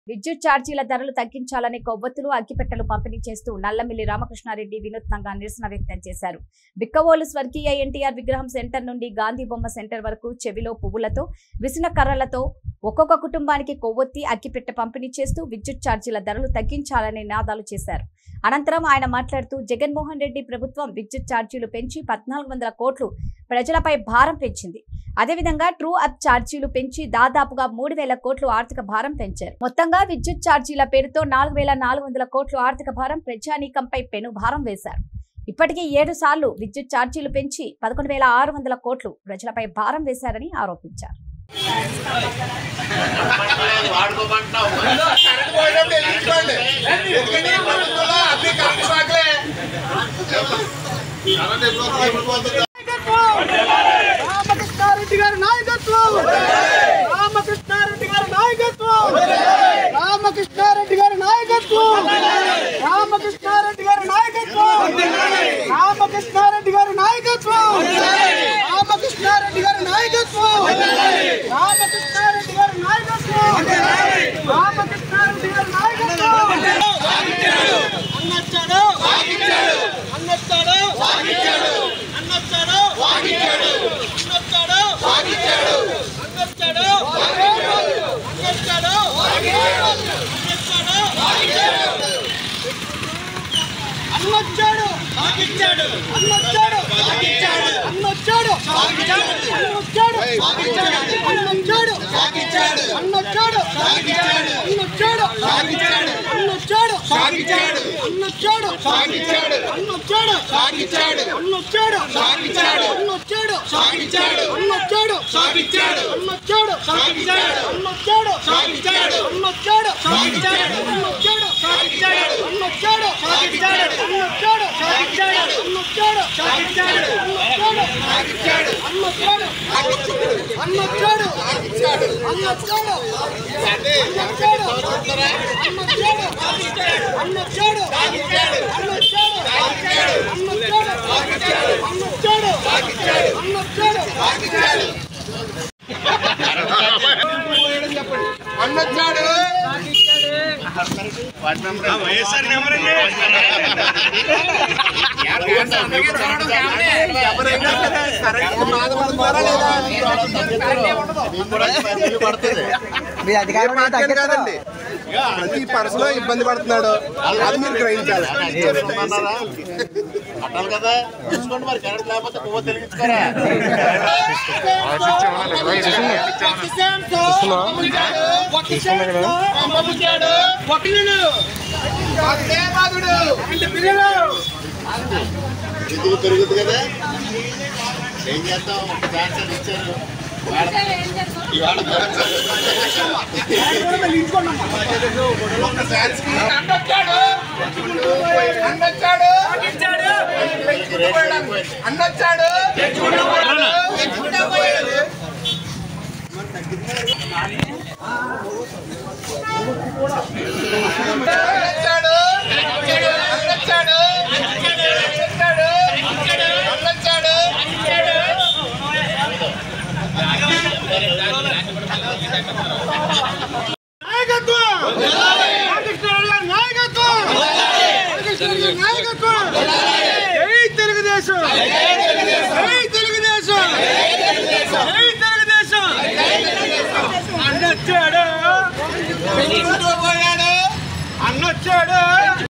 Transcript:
విద్యుత్ ఛార్జీల ధరలు తగ్గించాలని కొవ్వొత్తులు అగ్గిపెట్టెలు పంపిణీ చేస్తూ నల్లమిల్లి రామకృష్ణారెడ్డి వినూత్నంగా నిరసన వ్యక్తం చేశారు బిక్కవోలు స్వర్గీయ ఎన్టీఆర్ విగ్రహం సెంటర్ నుండి గాంధీ బొమ్మ సెంటర్ వరకు చెవిలో పువ్వులతో విసిన కర్రలతో ఒక్కొక్క కుటుంబానికి కొవ్వొత్తి అగ్గిపెట్టె పంపిణీ చేస్తూ విద్యుత్ ఛార్జీల ధరలు తగ్గించాలని నినాదాలు చేశారు అనంతరం ఆయన మాట్లాడుతూ జగన్మోహన్ రెడ్డి ప్రభుత్వం విద్యుత్ ఛార్జీలు పెంచి పద్నాలుగు వందల కోట్లు ప్రజలపై భారం పెంచింది అదేవిధంగా ట్రూ అప్ ఛార్జీలు పెంచి దాదాపుగా మూడు వేల కోట్లు ఆర్థిక భారం పెంచారు మొత్తంగా విద్యుత్ ఛార్జీల పేరుతో నాలుగు వేల నాలుగు వందల కోట్లు ఆర్థిక భారం ప్రజానీకంపై పెను భారం వేశారు ఇప్పటికీ ఏడు సార్లు విద్యుత్ ఛార్జీలు పెంచి పదకొండు వేల ఆరు వందల కోట్లు ప్రజలపై భారం వేశారని ఆరోపించారు వాడుకోమంటున్నావు కరెంట్ పోయినప్పుడు వెలిగించుకోండి. ఎందుకంటే ఈ ప్రభుత్వంలో అన్ని కరెంట్ షాకులే. కరెంట్ ఎప్పుడు ఎప్పుడు పోతుందో. రామకృష్ణారెడ్డి గారి నాయకత్వం రామకృష్ణారెడ్డి గారి నాయకత్వం రామకృష్ణారెడ్డి గారి నాయకత్వం రామకృష్ణారెడ్డి గారి నాయకత్వం రామకృష్ణారెడ్డి గారి నాయకత్వం రామకృష్ణారెడ్డి గారి నాయకత్వం రామకృష్ణారెడ్డి గారి నాయకత్వం రామకృష్ణారెడ్డి గారి నాయకత్వం అన్నచ్చాడు అన్నచ్చాడు అన్నచ్చాడు అన్నచ్చాడు అన్నచ్చాడు అన్నచ్చాడు అన్నచ్చాడు అన్నచ్చాడు అన్నచ్చాడు అన్నచ్చాడు అన్నచ్చాడు అన్నచ్చాడు అన్నచ్చాడు అన్నచ్చాడు అన్నచ్చాడు అన్నచ్చాడు సాగిచ్చాడు. అన్నచ్చాడు సాగిచ్చాడు. అన్నచ్చాడు సాగిచ్చాడు. అన్నచ్చాడు సాగిచ్చాడు. అన్నచ్చాడు సాగిచ్చాడు. అన్నచ్చాడు సాగిచ్చాడు. అన్నచ్చాడు సాగిచ్చాడు. అన్నచ్చాడు సాగిచ్చాడు. అన్నచ్చాడు సాగిచ్చాడు. అన్నచ్చాడు సాగిచ్చాడు. అన్నచ్చాడు సాగిచ్చాడు. అన్నచ్చాడు సాగిచ్చాడు. అన్నచ్చాడు సాగిచ్చాడు. అన్నచ్చాడు సాగిచ్చాడు. అన్నచ్చాడు అన్నచ్చాడు సాగిచ్చాడు. అన్నచ్చాడు అదే, అన్నచ్చాడు చూస్తారా? అన్నచ్చాడు అన్నచ్చాడు సాగిచ్చాడు. అన్నచ్చాడు సాగిచ్చాడు. అన్నచ్చాడు సాగిచ్చాడు. అన్నచ్చాడు సాగిచ్చాడు. అన్నచ్చాడు సాగిచ్చాడు. అన్నొచ్చాడు పడుతుంది మీ అధికారం ఏ పార్టీ కాదండి ప్రతి పర్సలో ఇబ్బంది పడుతున్నాడు అది మీరు గ్రహించాలి అట్టాలి కదా చూసుకోండి మరి కరెంట్ లేకపోతే పువ్వు తెలిగించుకోరా ఎందుకు పెరుగుతుంది కదా ఏం చేద్దాం క్యాన్సర్ ఇచ్చారు ఇవాళ అన్నొచ్చాడు అన్నొచ్చాడు అన్నొచ్చాడు అన్నొచ్చాడు అన్నొచ్చాడు అన్నొచ్చాడు అన్నొచ్చాడు నాయకత్వం రామకృష్ణారెడ్డి గారి నాయకత్వం రామకృష్ణారెడ్డి గారి నాయకత్వం జై తెలుగుదేశం జై తెలుగుదేశం జై తెలుగుదేశం అన్నొచ్చాడు అన్నొచ్చాడు